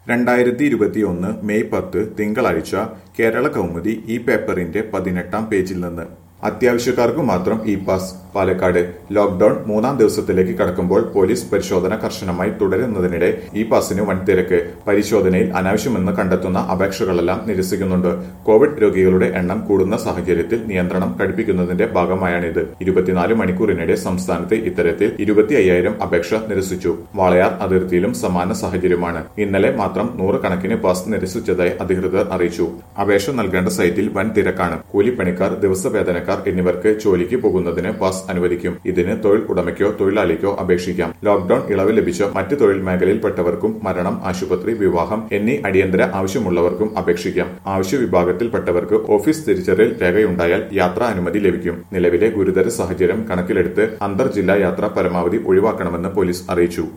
രണ്ടായിരത്തി ഇരുപത്തിയൊന്ന് മെയ് പത്ത് തിങ്കളാഴ്ച കേരള കൗമുദി ഈ പേപ്പറിന്റെ പതിനെട്ടാം പേജിൽ നിന്ന് അത്യാവശ്യക്കാർക്ക് മാത്രം ഇ പാസ് പാലക്കാട് ലോക്ഡൌൺ മൂന്നാം ദിവസത്തിലേക്ക് കടക്കുമ്പോൾ പോലീസ് പരിശോധന കർശനമായി തുടരുന്നതിനിടെ ഇ പാസിന് വൻ തിരക്ക് പരിശോധനയിൽ അനാവശ്യമെന്ന് കണ്ടെത്തുന്ന അപേക്ഷകളെല്ലാം നിരസിക്കുന്നുണ്ട് കോവിഡ് രോഗികളുടെ എണ്ണം കൂടുന്ന സാഹചര്യത്തിൽ നിയന്ത്രണം കടുപ്പിക്കുന്നതിന്റെ ഭാഗമായാണിത് ഇരുപത്തിനാല് മണിക്കൂറിനിടെ സംസ്ഥാനത്ത് ഇത്തരത്തിൽ ഇരുപത്തി അയ്യായിരം അപേക്ഷ നിരസിച്ചു വാളയാർ അതിർത്തിയിലും സമാന സാഹചര്യമാണ് ഇന്നലെ മാത്രം നൂറുകണക്കിന് പാസ് നിരസിച്ചതായി അധികൃതർ അറിയിച്ചു അപേക്ഷ നൽകേണ്ട സൈറ്റിൽ വൻ തിരക്കാണ് കൂലിപ്പണിക്കാർ ദിവസവേതനക്കാർ എന്നിവർക്ക് ജോലിക്ക് പോകുന്നതിന് പാസ് അനുവദിക്കും ഇതിന് തൊഴിൽ ഉടമയ്ക്കോ തൊഴിലാളിക്കോ അപേക്ഷിക്കാം ലോക്ഡൌൺ ഇളവ് ലഭിച്ച മറ്റ് തൊഴിൽ മേഖലയിൽപ്പെട്ടവർക്കും മരണം ആശുപത്രി വിവാഹം എന്നീ അടിയന്തര ആവശ്യമുള്ളവർക്കും അപേക്ഷിക്കാം ആവശ്യ വിഭാഗത്തിൽപ്പെട്ടവർക്ക് ഓഫീസ് തിരിച്ചറിയൽ രേഖയുണ്ടായാൽ യാത്രാ അനുമതി ലഭിക്കും നിലവിലെ ഗുരുതര സാഹചര്യം കണക്കിലെടുത്ത് അന്തർ ജില്ലാ യാത്ര പരമാവധി ഒഴിവാക്കണമെന്ന് പോലീസ് അറിയിച്ചു